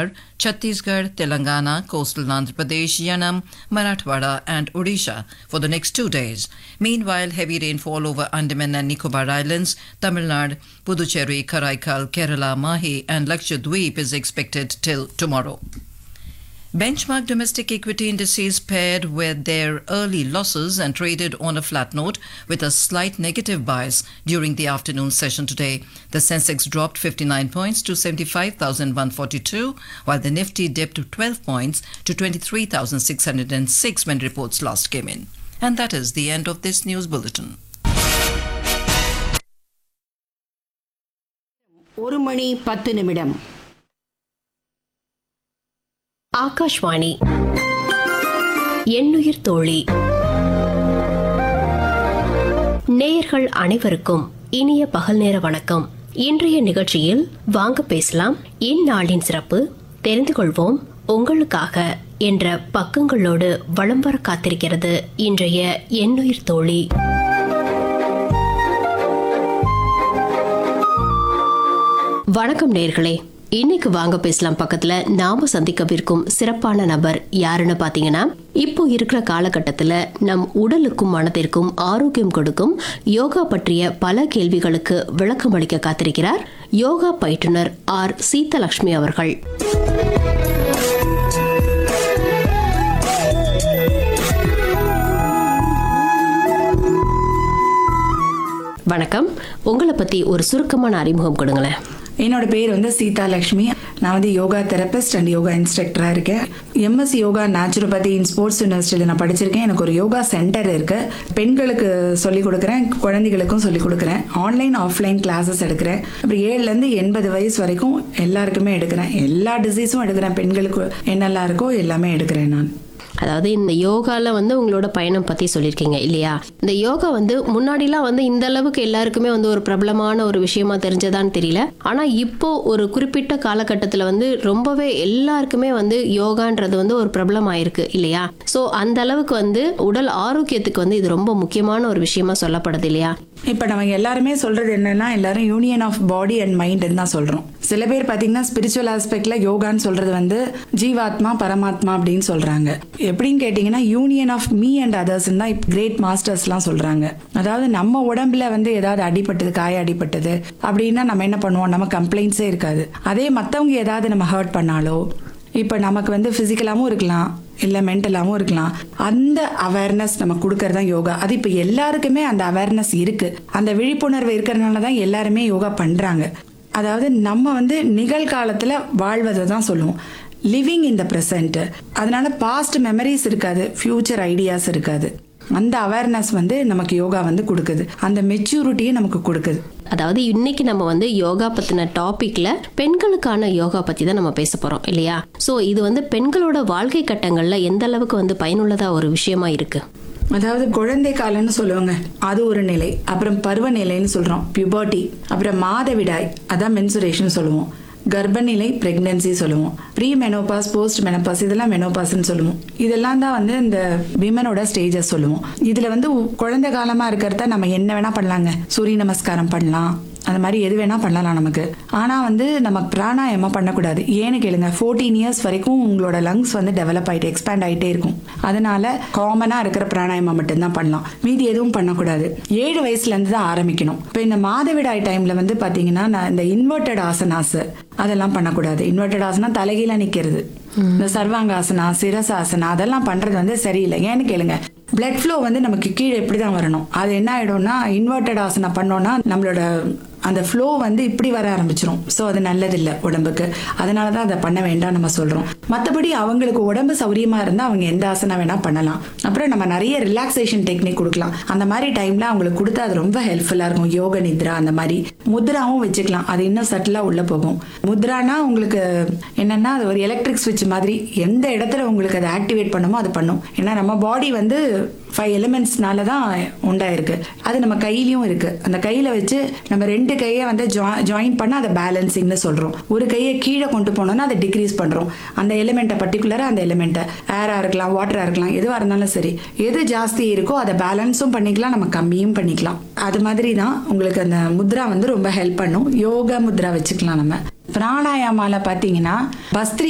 Bihar, Chhattisgarh, Telangana, coastal Andhra Pradesh, Yanam, Marathwada, and Odisha for the next two days. Meanwhile, heavy rainfall over Andaman and Nicobar Islands, Tamil Nadu, Puducherry, Karaikal, Kerala, Mahi, and Lakshadweep is expected till tomorrow. Benchmark domestic equity indices paired with their early losses and traded on a flat note with a slight negative bias during the afternoon session today. The Sensex dropped 59 points to 75,142, while the Nifty dipped 12 points to 23,606 when reports last came in. And that is the end of this news bulletin. ஒரு மணி பத்து நிமிடம் ஆகாஷ்வாணி எண்ணுயிர் தோழி நேயர்கள் அனைவருக்கும் இனிய பகல் நேர வணக்கம் இன்றைய நிகழ்ச்சியில் வாங்க பேசலாம் இந்நாளின் சிறப்பு தெரிந்து கொள்வோம் உங்களுக்காக என்ற பக்கங்களோடு வலம் வர காத்திருக்கிறது இன்றைய எண்ணுயிர் தோழி வணக்கம் நேர்களே இன்னைக்கு வாங்க பேசலாம் பக்கத்துல நாம சந்திக்கவிருக்கும் சிறப்பான நபர் யாருன்னு பாத்தீங்கன்னா இப்போ இருக்கிற காலகட்டத்துல நம் உடலுக்கும் மனதிற்கும் ஆரோக்கியம் கொடுக்கும் யோகா பற்றிய பல கேள்விகளுக்கு விளக்கம் அளிக்க காத்திருக்கிறார் யோகா பயிற்றுனர் ஆர் சீதலட்சுமி அவர்கள் வணக்கம் உங்களை பத்தி ஒரு சுருக்கமான அறிமுகம் கொடுங்களேன் என்னோட பேர் வந்து சீதா லக்ஷ்மி நான் வந்து யோகா தெரபிஸ்ட் அண்ட் யோகா இன்ஸ்ட்ரக்டராக இருக்கேன் MS yoga naturopathy in sports யூனிவர்சிட்டியில் நான் படிச்சிருக்கேன் எனக்கு ஒரு யோகா சென்டர் இருக்கு பெண்களுக்கு சொல்லிக் கொடுக்குறேன் குழந்தைகளுக்கும் சொல்லிக் கொடுக்குறேன் ஆன்லைன் ஆஃப்லைன் கிளாஸஸ் எடுக்கிறேன் அப்புறம் ஏழுலேருந்து எண்பது வயசு வரைக்கும் எல்லாருக்குமே எடுக்கிறேன் எல்லா டிசீஸும் எடுக்கிறேன் பெண்களுக்கு என்னெல்லாம் இருக்கோ எல்லாமே எடுக்கிறேன் நான் அதாவது இந்த யோகால வந்து உங்களோட பயணம் பத்தி சொல்லியிருக்கீங்க இல்லையா இந்த யோகா வந்து முன்னாடிலாம் வந்து இந்த அளவுக்கு எல்லாருக்குமே வந்து ஒரு பிரபலமான ஒரு விஷயமா தெரிஞ்சதான்னு தெரியல ஆனா இப்போ ஒரு குறிப்பிட்ட காலகட்டத்துல வந்து ரொம்பவே எல்லாருக்குமே வந்து யோகான்றது வந்து ஒரு பிரபலம் ஆயிருக்கு இல்லையா சோ அந்த அளவுக்கு வந்து உடல் ஆரோக்கியத்துக்கு வந்து இது ரொம்ப முக்கியமான ஒரு விஷயமா சொல்லப்படுது இல்லையா இப்போ நம்ம எல்லாருமே சொல்றது என்னன்னா எல்லாரும் யூனியன் ஆஃப் பாடி அண்ட் மைண்ட்னு தான் சொல்றோம் சில பேர் பார்த்தீங்கன்னா ஸ்பிரிச்சுவல் ஆஸ்பெக்ட்ல யோகான்னு சொல்றது வந்து ஜீவாத்மா பரமாத்மா அப்படின்னு சொல்றாங்க எப்படின்னு கேட்டிங்கன்னா union of me and others தான் கிரேட் மாஸ்டர்ஸ்லாம் சொல்றாங்க அதாவது நம்ம உடம்புல வந்து ஏதாவது அடிபட்டது காய அடிபட்டது அப்படின்னா நம்ம என்ன பண்ணுவோம் நம்ம கம்ப்ளைண்ட்ஸே இருக்காது அதே மற்றவங்க ஏதாவது நம்ம ஹர்ட் பண்ணாலோ இப்போ நமக்கு வந்து ஃபிசிக்கலாகவும் இருக்கலாம் இல்லை மென்டலாகவும் இருக்கலாம் அந்த அவேர்னஸ் நம்ம கொடுக்கறது தான் யோகா அது இப்போ எல்லாருக்குமே அந்த அவேர்னஸ் இருக்கு அந்த விழிப்புணர்வு இருக்கிறதுனால தான் எல்லாருமே யோகா பண்ணுறாங்க அதாவது நம்ம வந்து நிகழ்காலத்தில் வாழ்வதை தான் சொல்லுவோம் லிவிங் இன் த ப்ரெசன்ட் அதனால பாஸ்ட் மெமரிஸ் இருக்காது ஃப்யூச்சர் ஐடியாஸ் இருக்காது அந்த அவேர்னஸ் வந்து நமக்கு யோகா வந்து கொடுக்குது அந்த மெச்சூரிட்டியை நமக்கு கொடுக்குது அதாவது இன்னைக்கு நம்ம வந்து யோகா பத்தின டாபிக்ல பெண்களுக்கான யோகா பத்தி தான் நம்ம பேச போறோம் இல்லையா சோ இது வந்து பெண்களோட வாழ்க்கை கட்டங்கள்ல எந்த அளவுக்கு வந்து பயனுள்ளதா ஒரு விஷயமா இருக்கு அதாவது குழந்தை காலம்னு சொல்லுவாங்க அது ஒரு நிலை அப்புறம் பருவநிலைன்னு சொல்றோம் பியூபர்ட்டி அப்புறம் மாதவிடாய் அதான் மென்சுரேஷன் சொல்லுவோம் கர்ப்பநிலை பிரெக்னன்சி சொல்லுவோம் ப்ரீ மெனோபாஸ் போஸ்ட் மெனோபாஸ் இதெல்லாம் மெனோபாஸ்ன்னு சொல்லுவோம் இதெல்லாம் தான் வந்து இந்த விமனோட ஸ்டேஜஸ் சொல்லுவோம் இதுல வந்து குழந்தை காலமா இருக்கிறத நம்ம என்ன வேணா பண்ணலாங்க சூரிய நமஸ்காரம் பண்ணலாம் அந்த மாதிரி எது வேணா பண்ணலாம் நமக்கு ஆனா வந்து நம்ம பிராணாயமா பண்ணக்கூடாது ஏன்னு கேளுங்க ஃபோர்டீன் இயர்ஸ் வரைக்கும் உங்களோட லங்ஸ் வந்து டெவலப் ஆயிட்டு எக்ஸ்பேண்ட் ஆயிட்டே இருக்கும் அதனால காமனா இருக்கிற பிராணாயமா மட்டும்தான் பண்ணலாம் மீதி எதுவும் பண்ணக்கூடாது ஏழு வயசுல இருந்து தான் ஆரம்பிக்கணும் இப்போ இந்த மாதவிடாய் டைம்ல வந்து பாத்தீங்கன்னா நான் இந்த இன்வெர்டட் ஆசனாஸ் அதெல்லாம் பண்ணக்கூடாது இன்வெர்டட் ஆசனா தலைகீழ நிக்கிறது இந்த சர்வாங்காசனா சிரசாசனா அதெல்லாம் பண்றது வந்து சரியில்லை ஏன்னு கேளுங்க பிளட் ஃப்ளோ வந்து நமக்கு கீழே இப்படி தான் வரணும் அது என்ன ஆயிடும்னா இன்வெர்டட் ஆசனா பண்ணோம்னா நம்மளோட அந்த ஃப்ளோ வந்து இப்படி வர ஆரம்பிச்சிரும் ஸோ அது நல்லதில்லை உடம்புக்கு அதனால தான் அதை பண்ண வேண்டாம் நம்ம சொல்கிறோம் மற்றபடி அவங்களுக்கு உடம்பு சௌரியமா இருந்தால் அவங்க எந்த ஆசனா வேணால் பண்ணலாம் அப்புறம் நம்ம நிறைய ரிலாக்ஸேஷன் டெக்னிக் கொடுக்கலாம் அந்த மாதிரி டைமில் அவங்களுக்கு கொடுத்தா அது ரொம்ப ஹெல்ப்ஃபுல்லாக இருக்கும் யோக நித்ரா அந்த மாதிரி முத்ராவும் வச்சுக்கலாம் அது இன்னும் சட்டிலாக உள்ளே போகும் முத்ரானா உங்களுக்கு என்னன்னா அது ஒரு எலக்ட்ரிக் ஸ்விட்ச் மாதிரி எந்த இடத்துல உங்களுக்கு அதை ஆக்டிவேட் பண்ணுமோ அது பண்ணும் ஏன்னா நம்ம பாடி வந்து ஃபைவ் எலிமெண்ட்ஸ்னால தான் உண்டாயிருக்கு அது நம்ம கையிலயும் இருக்கு அந்த கையில வச்சு நம்ம ரெண்டு கையை வந்து ஜாயின் பண்ண அதை பேலன்சிங்னு சொல்றோம் ஒரு கையை கீழே கொண்டு போனோம்னா அதை டிக்ரீஸ் பண்றோம் அந்த எலிமெண்ட்டை பர்டிகுலரா அந்த எலிமெண்ட்டை ஏரா இருக்கலாம் வாட்டரா இருக்கலாம் எதுவாக இருந்தாலும் சரி எது ஜாஸ்தி இருக்கோ அதை பேலன்ஸும் பண்ணிக்கலாம் நம்ம கம்மியும் பண்ணிக்கலாம் அது மாதிரி தான் உங்களுக்கு அந்த முத்ரா வந்து ரொம்ப ஹெல்ப் பண்ணும் யோகா முத்ரா வச்சுக்கலாம் நம்ம பிராணாயாமால பார்த்தீங்கன்னா பஸ்திரி